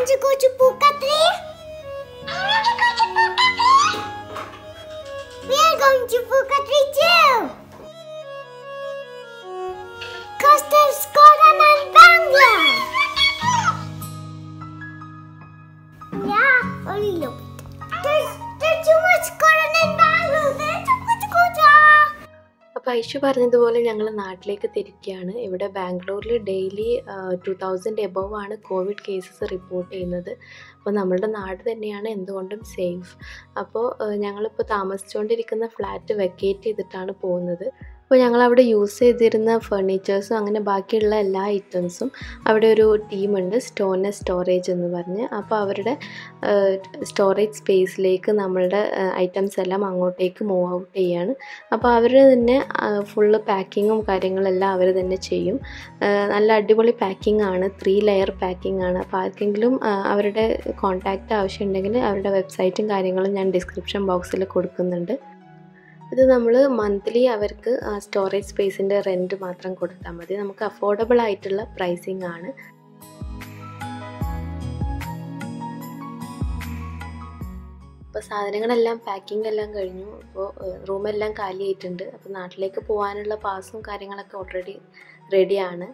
want to go to Pukatri? I want to go to Pukatri. We are going to Pukatri too. Cause there's Corona in Bangalore. Yeah, only a little bit. There's, there's too much Corona in Bangalore. There's too much Corona. അപ്പോൾ ഐഷു പറഞ്ഞതുപോലെ ഞങ്ങൾ നാട്ടിലേക്ക് തിരിക്കുകയാണ് ഇവിടെ ബാംഗ്ലൂരിൽ daily two thousand above ആണ് covid cases report ചെയ്യുന്നത് അപ്പോൾ നമ്മളുടെ നാട് തന്നെയാണ് എന്തുകൊണ്ടും സേഫ് അപ്പോൾ ഞങ്ങളിപ്പോൾ താമസിച്ചുകൊണ്ടിരിക്കുന്ന ഫ്ലാറ്റ് വെക്കേറ്റ് ചെയ്തിട്ടാണ് പോകുന്നത് അപ്പോൾ ഞങ്ങൾ അവിടെ യൂസ് ചെയ്തിരുന്ന ഫർണിച്ചേഴ്സും അങ്ങനെ ബാക്കിയുള്ള എല്ലാ ഐറ്റംസും അവിടെ ഒരു ടീമുണ്ട് സ്റ്റോന സ്റ്റോറേജ് എന്ന് പറഞ്ഞ് അപ്പോൾ അവരുടെ സ്റ്റോറേജ് സ്പേസിലേക്ക് നമ്മളുടെ ഐറ്റംസ് എല്ലാം അങ്ങോട്ടേക്ക് മൂവ് ഔട്ട് ചെയ്യാണ് അപ്പോൾ അവർ തന്നെ ഫുള്ള് പാക്കിങ്ങും കാര്യങ്ങളെല്ലാം അവർ തന്നെ ചെയ്യും ആ, നല്ല അടിപൊളി പാക്കിംഗ് ആണ് ത്രീ ലെയർ പാക്കിംഗ് ആണ് അപ്പോൾ ആർക്കെങ്കിലും ആ, അവരുടെ കോൺടാക്റ്റ് ആവശ്യമുണ്ടെങ്കിൽ അവരുടെ വെബ്സൈറ്റും കാര്യങ്ങളും ഞാൻ ഡിസ്ക്രിപ്ഷൻ ബോക്സിൽ കൊടുക്കുന്നുണ്ട് ഇത് നമ്മൾ മന്ത്ലി അവർക്ക് സ്റ്റോറേജ് സ്പേസിൻ്റെ റെൻറ്റ് മാത്രം കൊടുത്താൽ മതി നമുക്ക് അഫോർഡബിൾ ആയിട്ടുള്ള പ്രൈസിങ് ആണ് അപ്പോൾ സാധനങ്ങളെല്ലാം പാക്കിംഗ് എല്ലാം കഴിഞ്ഞു അപ്പോൾ റൂമെല്ലാം കാലിയായിട്ടുണ്ട് അപ്പോൾ നാട്ടിലേക്ക് പോകാനുള്ള പാസും കാര്യങ്ങളൊക്കെ ഓൾറെഡി റെഡിയാണ്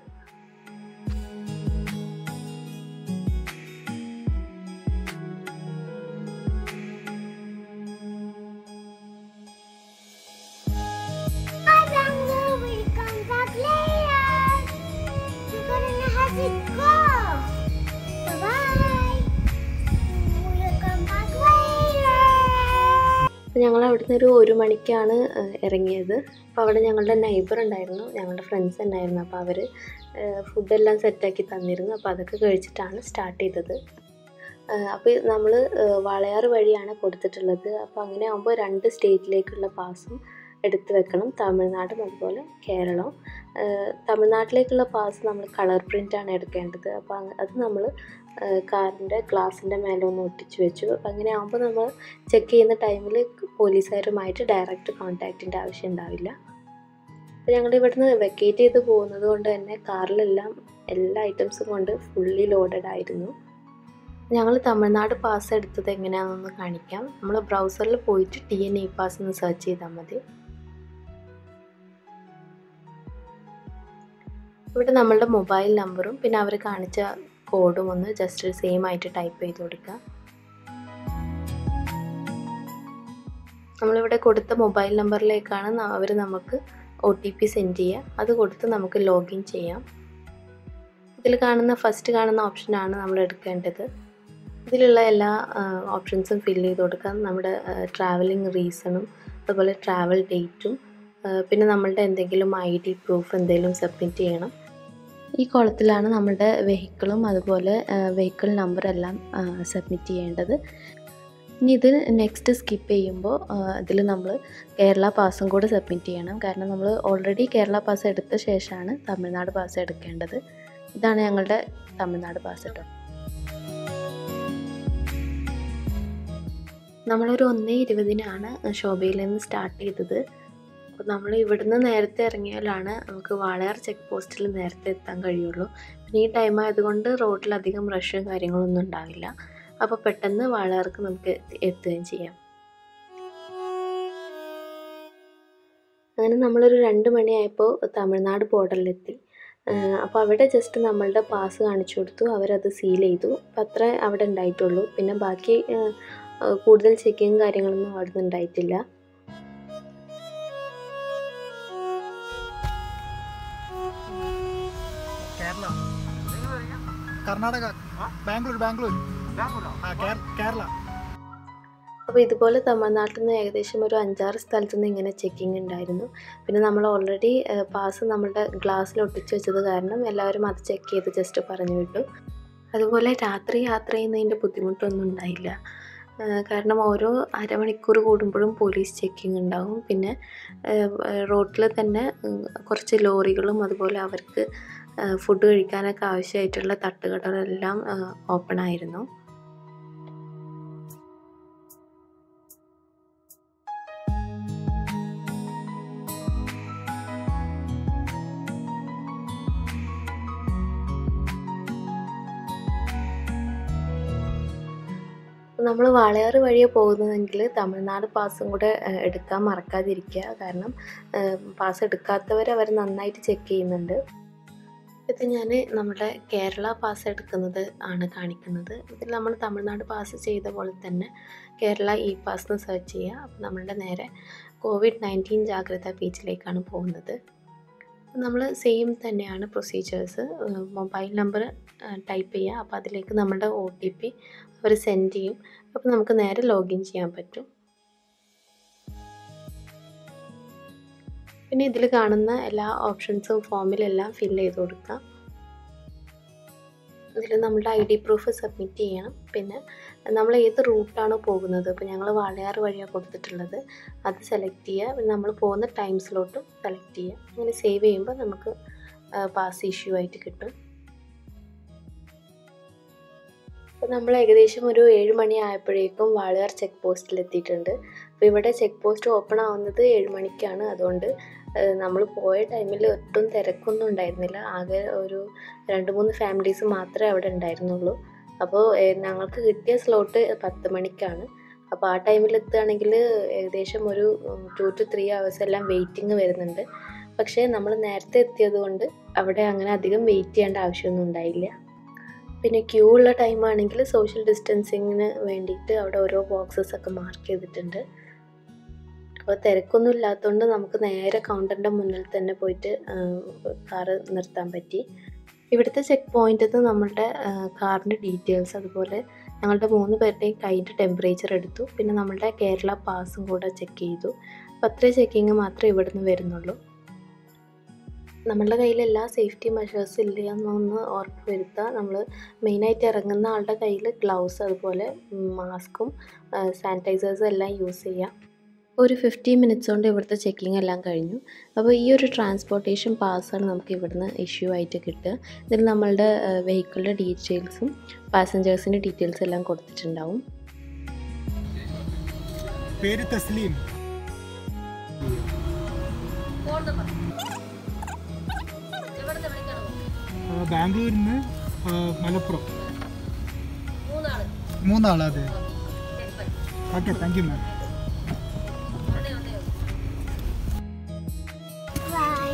Bye, Bangalore. We'll come back later. We're gonna have to go. Bye-bye. We'll come back later. അപ്പോൾ ഞങ്ങൾ അവിടുന്ന് ഒരു ഒരു മണിക്കാണ് ഏഹ്, ഇറങ്ങിയത് അപ്പോൾ അവിടെ ഞങ്ങളുടെ നൈബർ ഉണ്ടായിരുന്നു ഞങ്ങളുടെ ഫ്രണ്ട്സ് ഉണ്ടായിരുന്നു അപ്പോൾ അവർ ഫുഡെല്ലാം സെറ്റാക്കി തന്നിരുന്നു അപ്പോൾ അതൊക്കെ കഴിച്ചിട്ടാണ് സ്റ്റാർട്ട് ചെയ്തത് അപ്പോൾ നമ്മൾ വളയാർ വഴിയാണ് കൊടുത്തിട്ടുള്ളത് അപ്പോൾ അങ്ങനെ ആകുമ്പോൾ രണ്ട് സ്റ്റേറ്റിലേക്കുള്ള പാസും എടുത്തു വെക്കണം തമിഴ്നാടും അതുപോലെ കേരളവും ഏഹ്, തമിഴ്നാട്ടിലേക്കുള്ള പാസ് നമ്മൾ കളർ പ്രിൻ്റാണ് എടുക്കേണ്ടത് അപ്പോൾ അങ്ങ- അത് നമ്മൾ കാറിൻ്റെ ഗ്ലാസിൻ്റെ മേലെ ഒന്ന് ഒട്ടിച്ച് വെച്ചു അപ്പോൾ അങ്ങനെ ആകുമ്പോൾ നമ്മൾ ചെക്ക് ചെയ്യുന്ന ടൈമിൽ പോലീസുകാരുമായിട്ട് ഡയറക്റ്റ് കോൺടാക്റ്റിൻ്റെ ആവശ്യം ഉണ്ടാവില്ല അപ്പോൾ ഞങ്ങൾ ഇവിടുന്ന് വെക്കേറ്റ് ചെയ്ത് പോകുന്നത് കൊണ്ട് തന്നെ കാറിലെല്ലാം എല്ലാ ഐറ്റംസും കൊണ്ട് ഫുള്ളി ലോഡഡ് ആയിരുന്നു ഞങ്ങൾ തമിഴ്നാട് പാസ് എടുത്തത് എങ്ങനെയാണെന്നൊന്ന് കാണിക്കാം നമ്മൾ ബ്രൗസറിൽ പോയിട്ട് ടി എൻ ഇ പാസ് എന്ന് സെർച്ച് ചെയ്താൽ മതി ഇവിടെ നമ്മളുടെ മൊബൈൽ നമ്പറും പിന്നെ അവർ കാണിച്ച കോഡും ഒന്ന് ജസ്റ്റ് സെയിം ആയിട്ട് ടൈപ്പ് ചെയ്ത് കൊടുക്കുക നമ്മളിവിടെ കൊടുത്ത മൊബൈൽ നമ്പറിലേക്കാണ് അവർ നമുക്ക് ഒ ടി പി സെൻഡ് ചെയ്യുക അത് കൊടുത്ത് നമുക്ക് ലോഗിൻ ചെയ്യാം ഇതിൽ കാണുന്ന ഫസ്റ്റ് കാണുന്ന ഓപ്ഷനാണ് നമ്മൾ എടുക്കേണ്ടത് ഇതിലുള്ള എല്ലാ ഓപ്ഷൻസും ഫില്ല് ചെയ്ത് കൊടുക്കാം നമ്മുടെ ട്രാവലിംഗ് റീസണും അതുപോലെ ട്രാവൽ ഡേറ്റും പിന്നെ നമ്മളുടെ എന്തെങ്കിലും ഐ ഡി പ്രൂഫ് എന്തെങ്കിലും സബ്മിറ്റ് ചെയ്യണം ഈ കോളത്തിലാണ് നമ്മുടെ വെഹിക്കിളും അതുപോലെ വെഹിക്കിൾ നമ്പറെല്ലാം സബ്മിറ്റ് ചെയ്യേണ്ടത് ഇനി ഇത് നെക്സ്റ്റ് സ്കിപ്പ് ചെയ്യുമ്പോൾ ഇതിൽ നമ്മൾ കേരള പാസും കൂടെ സബ്മിറ്റ് ചെയ്യണം കാരണം നമ്മൾ ഓൾറെഡി കേരള പാസ് എടുത്ത ശേഷമാണ് തമിഴ്നാട് പാസ് എടുക്കേണ്ടത് ഇതാണ് ഞങ്ങളുടെ തമിഴ്നാട് പാസ് കേട്ടോ നമ്മളൊരു ഒന്നേ ഇരുപതിനാണ് ശോഭയിൽ നിന്ന് സ്റ്റാർട്ട് ചെയ്തത് അപ്പോൾ നമ്മൾ ഇവിടുന്ന് നേരത്തെ ഇറങ്ങിയാലാണ് നമുക്ക് വാളയാർ ചെക്ക് പോസ്റ്റിൽ നേരത്തെ എത്താൻ കഴിയുള്ളൂ പിന്നെ ഈ ടൈം ആയതുകൊണ്ട് റോഡിൽ അധികം റഷും കാര്യങ്ങളൊന്നും ഉണ്ടാവില്ല അപ്പോൾ പെട്ടെന്ന് വാളയാർക്ക് നമുക്ക് എത്തി- എത്തുകയും ചെയ്യാം അങ്ങനെ നമ്മളൊരു രണ്ട് മണിയായപ്പോൾ തമിഴ്നാട് ബോർഡറിലെത്തി അപ്പോൾ അവിടെ ജസ്റ്റ് നമ്മളുടെ പാസ് കാണിച്ചു കൊടുത്തു അവരത് സീൽ ചെയ്തു അപ്പം അത്ര അവിടെ ഉണ്ടായിട്ടുള്ളൂ പിന്നെ ബാക്കി ആ, ആ, കൂടുതൽ ചെക്കിങ് കാര്യങ്ങളൊന്നും അവിടെ നിന്ന് ഉണ്ടായിട്ടില്ല കേരള കർണാടക ബാംഗ്ലൂർ ബാംഗ്ലൂർ ആ കേര- കേരള അപ്പോൾ ഇതുപോലെ തമിഴ്നാട്ടിൽ നിന്ന് ഏകദേശം ഒരു അഞ്ചാറ് സ്ഥലത്തു നിന്ന് ഇങ്ങനെ ചെക്കിങ് ഉണ്ടായിരുന്നു പിന്നെ നമ്മൾ ഓൾറെഡി പാസ് നമ്മുടെ ഗ്ലാസ്സിൽ ഒട്ടിച്ച് വെച്ചത് കാരണം എല്ലാവരും അത് ചെക്ക് ചെയ്ത് ജസ്റ്റ് പറഞ്ഞു വിട്ടു അതുപോലെ രാത്രി യാത്ര ചെയ്യുന്നതിൻ്റെ ബുദ്ധിമുട്ടൊന്നും ഉണ്ടായില്ല ആ, കാരണം ഓരോ അരമണിക്കൂർ കൂടുമ്പോഴും പോലീസ് ചെക്കിംഗ് ഉണ്ടാവും പിന്നെ റോഡിൽ തന്നെ ഉം, കുറച്ച് ലോറികളും അതുപോലെ അവർക്ക് ഫുഡ് കഴിക്കാനൊക്കെ ആവശ്യമായിട്ടുള്ള തട്ടുകടകളെല്ലാം ഓപ്പൺ ആയിരുന്നു നമ്മൾ വാളയാറ് വഴിയെ പോകുന്നതെങ്കിൽ തമിഴ്നാട് പാസ്സും കൂടെ ഏഹ്, എടുക്കാൻ മറക്കാതിരിക്കുക കാരണം പാസ് എടുക്കാത്തവർ അവർ നന്നായിട്ട് ചെക്ക് ചെയ്യുന്നുണ്ട് ഇത് ഞാൻ നമ്മുടെ കേരള പാസ് എടുക്കുന്നത് ആണ് കാണിക്കുന്നത് ഇതിൽ നമ്മൾ തമിഴ്നാട് പാസ് ചെയ്ത പോലെ തന്നെ കേരള ഇ പാസ് എന്ന് സെർച്ച് ചെയ്യുക അപ്പോൾ നമ്മളുടെ നേരെ കോവിഡ് നയൻറ്റീൻ ജാഗ്രത പേജിലേക്കാണ് പോകുന്നത് നമ്മൾ സെയിം തന്നെയാണ് പ്രൊസീജിയേഴ്സ് മൊബൈൽ നമ്പർ ടൈപ്പ് ചെയ്യുക അപ്പോൾ അതിലേക്ക് നമ്മുടെ ഒ ടി പി അവർ സെൻഡ് ചെയ്യും അപ്പോൾ നമുക്ക് നേരെ ലോഗിൻ ചെയ്യാൻ പറ്റും പിന്നെ ഇതിൽ കാണുന്ന എല്ലാ ഓപ്ഷൻസും ഫോമിലെല്ലാം ഫില്ല് ചെയ്ത് കൊടുക്കാം ഇതിൽ നമ്മുടെ ഐ ഡി പ്രൂഫ് സബ്മിറ്റ് ചെയ്യണം പിന്നെ നമ്മൾ ഏത് റൂട്ടാണോ പോകുന്നത് ഇപ്പോൾ ഞങ്ങൾ വാളയാറ് വഴിയാണ് കൊടുത്തിട്ടുള്ളത് അത് സെലക്ട് ചെയ്യുക പിന്നെ നമ്മൾ പോകുന്ന ടൈം സ്ലോട്ടും സെലക്ട് ചെയ്യുക അങ്ങനെ സേവ് ചെയ്യുമ്പോൾ നമുക്ക് പാസ് ഇഷ്യൂ ആയിട്ട് കിട്ടും അപ്പോൾ നമ്മൾ ഏകദേശം ഒരു ഏഴ് മണി ആയപ്പോഴേക്കും വാളയാർ ചെക്ക് പോസ്റ്റിൽ എത്തിയിട്ടുണ്ട് അപ്പോൾ ഇവിടെ ചെക്ക് പോസ്റ്റ് ഓപ്പൺ ആവുന്നത് ഏഴ് മണിക്കാണ് അതുകൊണ്ട് നമ്മൾ പോയ ടൈമിൽ ഒട്ടും തിരക്കൊന്നും ഉണ്ടായിരുന്നില്ല ആകെ ഒരു രണ്ട് മൂന്ന് ഫാമിലീസ് മാത്രമേ അവിടെ ഉണ്ടായിരുന്നുള്ളൂ അപ്പോൾ ഞങ്ങൾക്ക് കിട്ടിയ സ്ലോട്ട് പത്ത് മണിക്കാണ് അപ്പോൾ ആ ടൈമിൽ എത്തുകയാണെങ്കിൽ ഏകദേശം ഒരു ടു ടു ത്രീ ഹവേഴ്സ് എല്ലാം വെയിറ്റിംഗ് വരുന്നുണ്ട് പക്ഷേ നമ്മൾ നേരത്തെ എത്തിയത് കൊണ്ട് അവിടെ അങ്ങനെ അധികം വെയിറ്റ് ചെയ്യേണ്ട ആവശ്യമൊന്നും ഉണ്ടായില്ല പിന്നെ ക്യൂ ഉള്ള ടൈം ആണെങ്കിൽ സോഷ്യൽ ഡിസ്റ്റൻസിങ്ങിന് വേണ്ടിയിട്ട് അവിടെ ഓരോ ബോക്സസ് ഒക്കെ മാർക്ക് ചെയ്തിട്ടുണ്ട് അപ്പോൾ തിരക്കൊന്നും ഇല്ലാത്തതുകൊണ്ട് നമുക്ക് നേരെ കൗണ്ടറിൻ്റെ മുന്നിൽ തന്നെ പോയിട്ട് കാറ് നിർത്താൻ പറ്റി ഇവിടുത്തെ ചെക്ക് പോയിന്റിൽ നിന്ന് നമ്മളുടെ കാറിൻ്റെ ഡീറ്റെയിൽസ് അതുപോലെ ഞങ്ങളുടെ മൂന്ന് പേരുടെയും കൈൻ്റെ ടെമ്പറേച്ചർ എടുത്തു പിന്നെ നമ്മളുടെ കേരള പാസും കൂടെ ചെക്ക് ചെയ്തു അപ്പോൾ അത്രയും ചെക്കിങ് മാത്രമേ ഇവിടുന്ന് വരുന്നുള്ളൂ നമ്മളുടെ കയ്യിൽ എല്ലാ സേഫ്റ്റി മെഷേഴ്സ് ഇല്ല എന്നൊന്ന് ഉറപ്പ് വരുത്തുക നമ്മൾ മെയിനായിട്ട് ഇറങ്ങുന്ന ആളുടെ കയ്യിൽ ഗ്ലൗസ് അതുപോലെ മാസ്കും സാനിറ്റൈസേഴ്സും എല്ലാം യൂസ് ചെയ്യാം ഒരു ഫിഫ്റ്റീൻ മിനിറ്റ്സ് കൊണ്ട് ഇവിടുത്തെ ചെക്കിംഗ് എല്ലാം കഴിഞ്ഞു അപ്പോൾ ഈ ഒരു ട്രാൻസ്പോർട്ടേഷൻ പാസ്സാണ് നമുക്ക് ഇവിടുന്ന് ഇഷ്യൂ ആയിട്ട് കിട്ടുക ഇതിൽ നമ്മളുടെ വെഹിക്കിളിൻ്റെ ഡീറ്റെയിൽസും പാസഞ്ചേഴ്സിൻ്റെ ഡീറ്റെയിൽസ് എല്ലാം കൊടുത്തിട്ടുണ്ടാവും പേര് തസ്ലീം ആ, ബാംഗ്ലൂരിൽ നിന്ന് ആ, മലപ്പുറം മൂന്നാള് അതെ okay thank you ma'am Bye.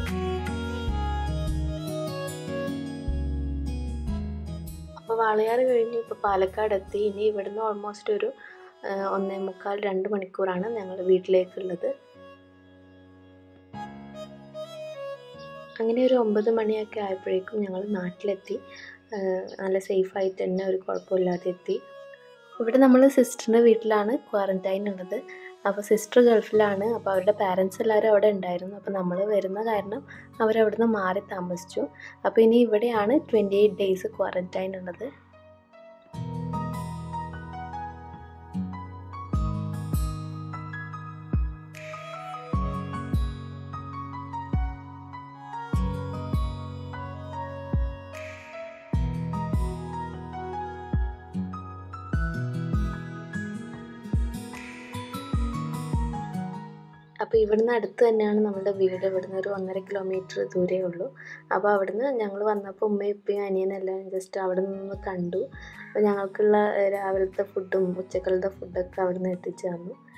അപ്പോൾ വാളയാർ കഴിഞ്ഞ് ഇപ്പോൾ പാലക്കാട് എത്തി ഇനി ഇവിടുന്ന് ഓൾമോസ്റ്റ് ഒരു ആ, ഒന്നേ മുക്കാൽ രണ്ട് മണിക്കൂറാണ് ഞങ്ങൾ വീട്ടിലേക്കുള്ളത് അങ്ങനെ ഒരു ഒമ്പത് മണിയൊക്കെ ആയപ്പോഴേക്കും ഞങ്ങൾ നാട്ടിലെത്തി ആ, നല്ല സേഫായിട്ട് തന്നെ ഒരു കുഴപ്പമില്ലാതെ എത്തി ഇവിടെ നമ്മൾ സിസ്റ്ററിൻ്റെ വീട്ടിലാണ് ക്വാറൻറ്റൈൻ ഉള്ളത് അപ്പോൾ സിസ്റ്റർ ഗൾഫിലാണ് അപ്പോൾ അവരുടെ പാരൻസ് എല്ലാവരും അവിടെ ഉണ്ടായിരുന്നു അപ്പോൾ നമ്മൾ വരുന്ന കാരണം അവരവിടുന്ന് മാറി താമസിച്ചു അപ്പോൾ ഇനി ഇവിടെയാണ് ട്വൻറ്റി എയ്റ്റ് ഡേയ്സ് ക്വാറൻറ്റൈൻ ഉള്ളത് അപ്പോൾ ഇവിടുന്ന് അടുത്ത് തന്നെയാണ് നമ്മുടെ വീട് ഇവിടുന്ന് ഒരു ഒന്നര കിലോമീറ്റർ ദൂരേ ഉള്ളൂ അപ്പോൾ അവിടുന്ന് ഞങ്ങൾ വന്നപ്പോൾ ഉമ്മയും ഉപ്പയും അനിയനെല്ലാം ജസ്റ്റ് അവിടെ നിന്ന് കണ്ടു അപ്പോൾ ഞങ്ങൾക്കുള്ള ഏഹ്, രാവിലത്തെ ഫുഡും ഉച്ചക്കലത്തെ ഫുഡൊക്കെ അവിടുന്ന് എത്തിച്ചു തന്നു